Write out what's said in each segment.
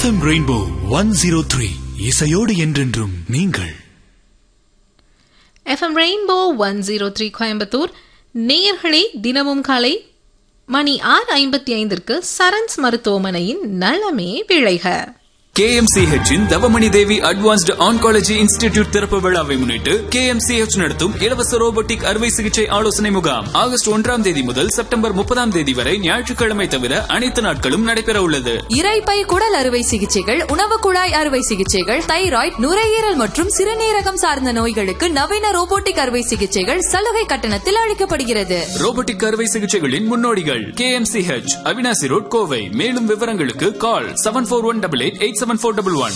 FM rainbow one zero three இசையோடு என்றென்றும் நீங்கள் FM rainbow one zero three Coimbatore நேயர்களே தினமும் காலை மணி ஆறு ஐம்பத்தி ஐந்திற்கு சரண்ஸ் மருத்துவமனையின் நலமே விளைக KMCH இன் Thavamani Devi advanced oncology institute திறப்பு விழாவை முன்னிட்டு KMCH நடத்தும் இலவச ரோபோட்டிக் அறுவை சிகிச்சை ஆலோசனை முகாம் ஆகஸ்ட் ஒன்றாம் தேதி முதல் செப்டம்பர் முப்பதாம் தேதி வரை ஞாயிற்றுக்கிழமை தவிர அனைத்து நாட்களும் நடைபெற உள்ளது இரைப்பை குடல் அறுவை சிகிச்சைகள் உணவு குழாய் அறுவை சிகிச்சைகள் தைராய்டு நுரையீரல் மற்றும் சிறுநீரகம் சார்ந்த நோய்களுக்கு நவீன ரோபோட்டிக் அறுவை சிகிச்சைகள் சலுகை கட்டணத்தில் அளிக்கப்படுகிறது ரோபோட்டிக் அறுவை சிகிச்சைகளின் முன்னோடிகள் KMCH அவினாசி ரோட் கோவை மேலும் விவரங்களுக்கு call seven four one double eight eight seven four double one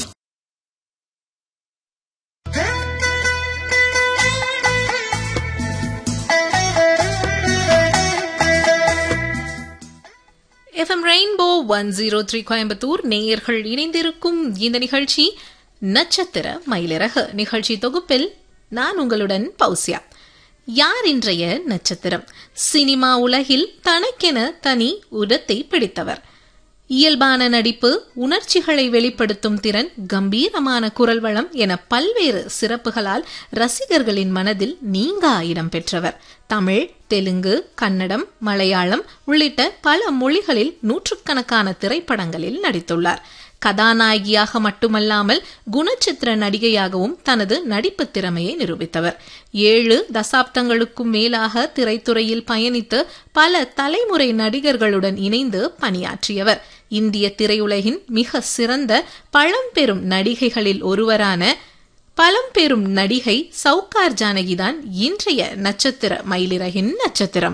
FM rainbow one zero three Coimbatore நேயர்கள் இணைந்திருக்கும் இந்த நிகழ்ச்சி நட்சத்திர மயிலிறகு நிகழ்ச்சி தொகுப்பில் நான் உங்களுடன் பௌசியா யார் இன்றைய நட்சத்திரம் சினிமா உலகில் தனக்கென தனி உடத்தை பிடித்தவர் இயல்பான நடிப்பு உணர்ச்சிகளை வெளிப்படுத்தும் திறன் கம்பீரமான குரல் வளம் என பல்வேறு சிறப்புகளால் ரசிகர்களின் மனதில் நீங்கா இடம் பெற்றவர் தமிழ் தெலுங்கு கன்னடம் மலையாளம் உள்ளிட்ட பல மொழிகளில் நூற்றுக்கணக்கான திரைப்படங்களில் நடித்துள்ளார் கதாநாயகியாக மட்டுமல்லாமல் குணச்சித்திர நடிகையாகவும் தனது நடிப்பு திறமையை நிரூபித்தவர் ஏழு தசாப்தங்களுக்கும் மேலாக திரைத்துறையில் பயணித்து பல தலைமுறை நடிகர்களுடன் இணைந்து பணியாற்றியவர் இந்திய திரையுலகின் மிக சிறந்த பழம்பெரும் நடிகைகளில் ஒருவரான பழம்பெரும் நடிகை சவுகார் ஜானகிதான் இன்றைய நட்சத்திர மயிலிறகின் நட்சத்திரம்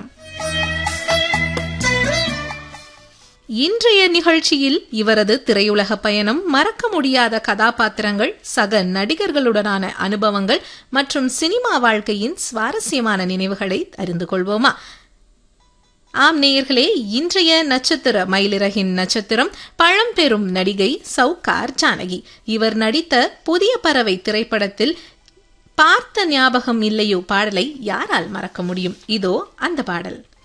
இன்றைய நிகழ்ச்சியில் இவரது திரையுலக பயணம் மறக்க முடியாத கதாபாத்திரங்கள் சக நடிகர்களுடனான அனுபவங்கள் மற்றும் சினிமா வாழ்க்கையின் சுவாரஸ்யமான நினைவுகளை அறிந்து கொள்வோமா ஆம் நேயர்களே இன்றைய நட்சத்திர மயிலிறகின் நட்சத்திரம் பழம்பெரும் நடிகை சவுகார் ஜானகி இவர் நடித்த புதிய பறவை திரைப்படத்தில் பார்த்த ஞாபகம் இல்லையோ பாடலை யாரால் மறக்க முடியும் இதோ அந்த பாடல்